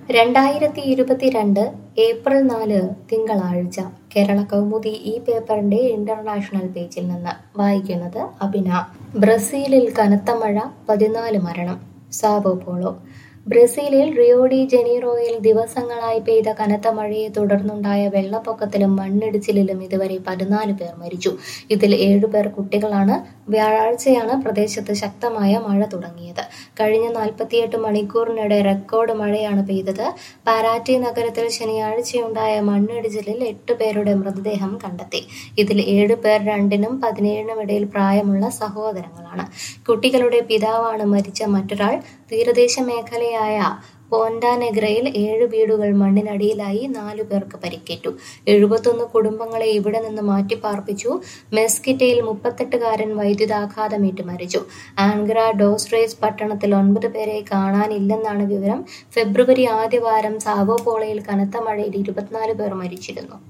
രണ്ടായിരത്തി ഇരുപത്തിരണ്ട് ഏപ്രിൽ നാല് തിങ്കളാഴ്ച കേരള കൗമുദി ഈ പേപ്പറിന്റെ ഇന്റർനാഷണൽ പേജിൽ നിന്ന് വായിക്കുന്നത് അഭിന ബ്രസീലിൽ കനത്ത മഴ പതിനാല് മരണം സാവോ പോളോ ബ്രസീലിൽ റിയോ ഡി ജനീറോയിൽ ദിവസങ്ങളായി പെയ്ത കനത്ത മഴയെ തുടർന്നുണ്ടായ വെള്ളപ്പൊക്കത്തിലും മണ്ണിടിച്ചിലിലും ഇതുവരെ പതിനാല് പേർ മരിച്ചു ഇതിൽ ഏഴുപേർ കുട്ടികളാണ് വ്യാഴാഴ്ചയാണ് പ്രദേശത്ത് ശക്തമായ മഴ തുടങ്ങിയത് കഴിഞ്ഞ നാൽപ്പത്തിയെട്ട് മണിക്കൂറിനിടെ റെക്കോർഡ് മഴയാണ് പെയ്തത് പാരാറ്റി നഗരത്തിൽ ശനിയാഴ്ചയുണ്ടായ മണ്ണിടിച്ചിലിൽ എട്ട് പേരുടെ മൃതദേഹം കണ്ടെത്തി ഇതിൽ ഏഴ് പേർ രണ്ടിനും പതിനേഴിനും ഇടയിൽ പ്രായമുള്ള സഹോദരങ്ങളാണ് കുട്ടികളുടെ പിതാവാണ് മരിച്ച മറ്റൊരാൾ തീരദേശ മേഖലയായ പോൻഡാനെഗ്രയിൽ ഏഴ് വീടുകൾ മണ്ണിനടിയിലായി നാലു പേർക്ക് പരിക്കേറ്റു എഴുപത്തൊന്ന് കുടുംബങ്ങളെ ഇവിടെ നിന്ന് മാറ്റിപ്പാർപ്പിച്ചു മെസ്കിറ്റയിൽ മുപ്പത്തെട്ടുകാരൻ വൈദ്യുതാഘാതമേറ്റ് മരിച്ചു ആൻഗ്ര ഡോസ്ട്രേസ് പട്ടണത്തിൽ ഒൻപത് പേരെ കാണാനില്ലെന്നാണ് വിവരം ഫെബ്രുവരി ആദ്യവാരം സാവോപോളയിൽ കനത്ത മഴയിൽ ഇരുപത്തിനാല് പേർ മരിച്ചിരുന്നു